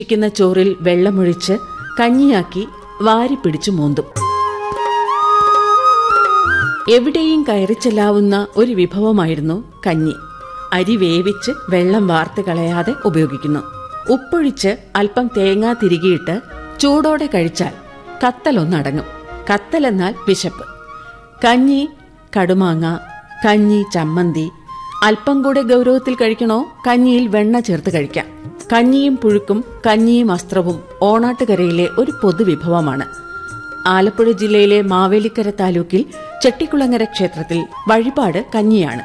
ഇരിക്കുന്ന ചോറിൽ വെള്ളമൊഴിച്ച് കഞ്ഞിയാക്കി വാരി പിടിച്ചു മോന്തും എവിടെയും കയറി ചെല്ലാവുന്ന ഒരു വിഭവമായിരുന്നു കഞ്ഞി അരി വേവിച്ച് വെള്ളം വാർത്ത് കളയാതെ ഉപയോഗിക്കുന്നു ഉപ്പൊഴിച്ച് അല്പം തേങ്ങ തിരികിയിട്ട് ചൂടോടെ കഴിച്ചാൽ കത്തലൊന്നടങ്ങും കത്തലെന്നാൽ വിശപ്പ് കഞ്ഞി കടുമാങ്ങ കഞ്ഞി ചമ്മന്തി അല്പം കൂടെ ഗൗരവത്തിൽ കഴിക്കണോ കഞ്ഞിയിൽ വെണ്ണ ചേർത്ത് കഴിക്കാം കഞ്ഞിയും പുഴുക്കും കഞ്ഞിയും അസ്ത്രവും ഓണാട്ടുകരയിലെ ഒരു പൊതുവിഭവമാണ് ആലപ്പുഴ ജില്ലയിലെ മാവേലിക്കര താലൂക്കിൽ ചെട്ടിക്കുളങ്ങര ക്ഷേത്രത്തിൽ വഴിപാട് കഞ്ഞിയാണ്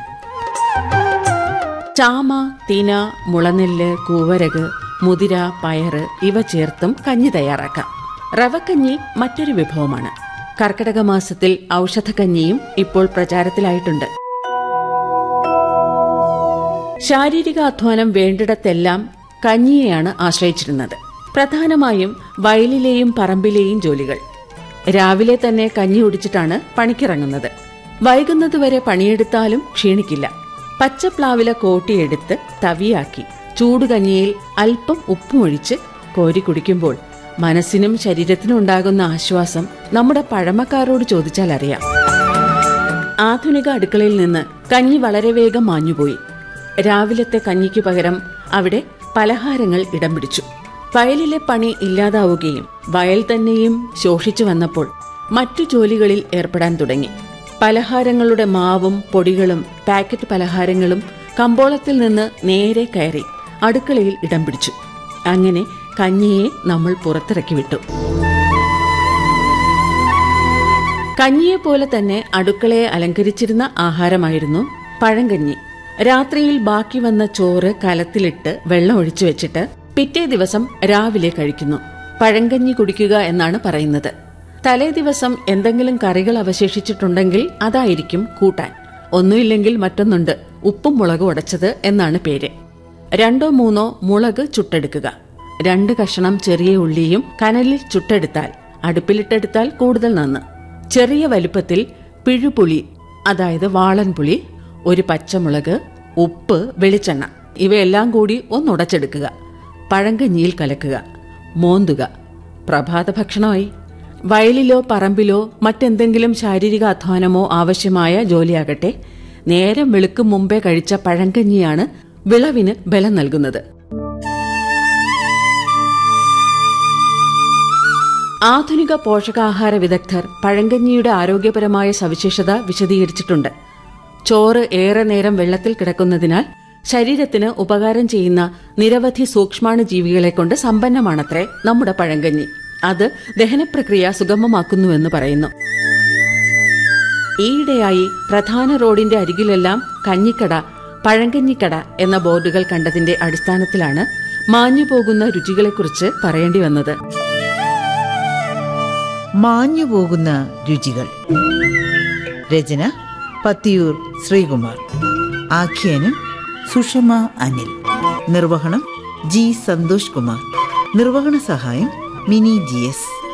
ചാമ തിന മുളനെല്ല് കൂവരക് മുതിര പയറ് ഇവ ചേർത്തും കഞ്ഞി തയ്യാറാക്കാം റവക്കഞ്ഞി മറ്റൊരു വിഭവമാണ് കർക്കിടക മാസത്തിൽ ഔഷധക്കഞ്ഞിയും ഇപ്പോൾ പ്രചാരത്തിലായിട്ടുണ്ട് ശാരീരിക അധ്വാനം വേണ്ടിടത്തെല്ലാം കഞ്ഞിയെയാണ് ആശ്രയിച്ചിരുന്നത് പ്രധാനമായും വയലിലെയും പറമ്പിലെയും ജോലികൾ രാവിലെ തന്നെ കഞ്ഞി കുടിച്ചിട്ടാണ് പണിക്കിറങ്ങുന്നത് വൈകുന്നതുവരെ പണിയെടുത്താലും ക്ഷീണിക്കില്ല പച്ചപ്ലാവില കോട്ടിയെടുത്ത് തവിയാക്കി ചൂടുകഞ്ഞിയിൽ അല്പം ഉപ്പുമൊഴിച്ച് കോരി കുടിക്കുമ്പോൾ മനസ്സിനും ശരീരത്തിനും ഉണ്ടാകുന്ന ആശ്വാസം നമ്മുടെ പഴമക്കാരോട് ചോദിച്ചാൽ അറിയാം ആധുനിക അടുക്കളയിൽ നിന്ന് കഞ്ഞി വളരെ വേഗം മാഞ്ഞുപോയി രാവിലത്തെ കഞ്ഞിക്ക് പകരം അവിടെ പലഹാരങ്ങൾ ഇടം പിടിച്ചു വയലിലെ പണി ഇല്ലാതാവുകയും വയൽ തന്നെയും ശോഷിച്ചു വന്നപ്പോൾ മറ്റു ജോലികളിൽ ഏർപ്പെടാൻ തുടങ്ങി പലഹാരങ്ങളുടെ മാവും പൊടികളും പാക്കറ്റ് പലഹാരങ്ങളും കമ്പോളത്തിൽ നിന്ന് നേരെ കയറി അടുക്കളയിൽ ഇടം പിടിച്ചു അങ്ങനെ കഞ്ഞിയെ നമ്മൾ പുറത്തിറക്കി വിട്ടു കഞ്ഞിയെപ്പോലെ തന്നെ അടുക്കളയെ അലങ്കരിച്ചിരുന്ന ആഹാരമായിരുന്നു പഴങ്കഞ്ഞി രാത്രിയിൽ ബാക്കി വന്ന ചോറ് കലത്തിലിട്ട് വെള്ളം ഒഴിച്ചു വെച്ചിട്ട് പിറ്റേ ദിവസം രാവിലെ കഴിക്കുന്നു പഴങ്കഞ്ഞി കുടിക്കുക എന്നാണ് പറയുന്നത് തലേ ദിവസം എന്തെങ്കിലും കറികൾ അവശേഷിച്ചിട്ടുണ്ടെങ്കിൽ അതായിരിക്കും കൂട്ടാൻ ഒന്നുമില്ലെങ്കിൽ മറ്റൊന്നുണ്ട് ഉപ്പും മുളകും ഉടച്ചത് എന്നാണ് പേര് രണ്ടോ മൂന്നോ മുളക് ചുട്ടെടുക്കുക രണ്ട് കഷണം ചെറിയ ഉള്ളിയും കനലിൽ ചുട്ടെടുത്താൽ അടുപ്പിലിട്ടെടുത്താൽ കൂടുതൽ നന്ന് ചെറിയ വലുപ്പത്തിൽ പിഴുപുളി അതായത് വാളൻപുളി ഒരു പച്ചമുളക് ഉപ്പ് വെളിച്ചെണ്ണ ഇവയെല്ലാം കൂടി ഒന്നുടച്ചെടുക്കുക പഴങ്കഞ്ഞിയിൽ കലക്കുക മോന്തുക പ്രഭാത ഭക്ഷണമായി വയലിലോ പറമ്പിലോ മറ്റെന്തെങ്കിലും ശാരീരിക അധ്വാനമോ ആവശ്യമായ ജോലിയാകട്ടെ നേരം വെളുക്കും മുമ്പേ കഴിച്ച പഴങ്കഞ്ഞിയാണ് വിളവിന് ബലം നൽകുന്നത് ആധുനിക പോഷകാഹാര വിദഗ്ധർ പഴങ്കഞ്ഞിയുടെ ആരോഗ്യപരമായ സവിശേഷത വിശദീകരിച്ചിട്ടുണ്ട് ചോറ് ഏറെ നേരം വെള്ളത്തിൽ കിടക്കുന്നതിനാൽ ശരീരത്തിന് ഉപകാരം ചെയ്യുന്ന നിരവധി സൂക്ഷ്മാണു ജീവികളെ കൊണ്ട് സമ്പന്നമാണത്രേ നമ്മുടെ പഴങ്കഞ്ഞി അത് ദഹനപ്രക്രിയ സുഗമമാക്കുന്നുവെന്ന് പറയുന്നു ഈയിടെയായി പ്രധാന റോഡിന്റെ അരികിലെല്ലാം കഞ്ഞിക്കട പഴങ്കഞ്ഞിക്കട എന്ന ബോർഡുകൾ കണ്ടതിന്റെ അടിസ്ഥാനത്തിലാണ് മാഞ്ഞുപോകുന്ന രുചികളെക്കുറിച്ച് പറയേണ്ടി വന്നത് മാഞ്ഞുപോകുന്ന രുചികൾ രചന പത്തിയൂർ ശ്രീകുമാർ ആഖ്യാനം സുഷമ അനിൽ നിർവഹണം ജി സന്തോഷ് കുമാർ നിർവഹണ സഹായം മിനി ജി എസ്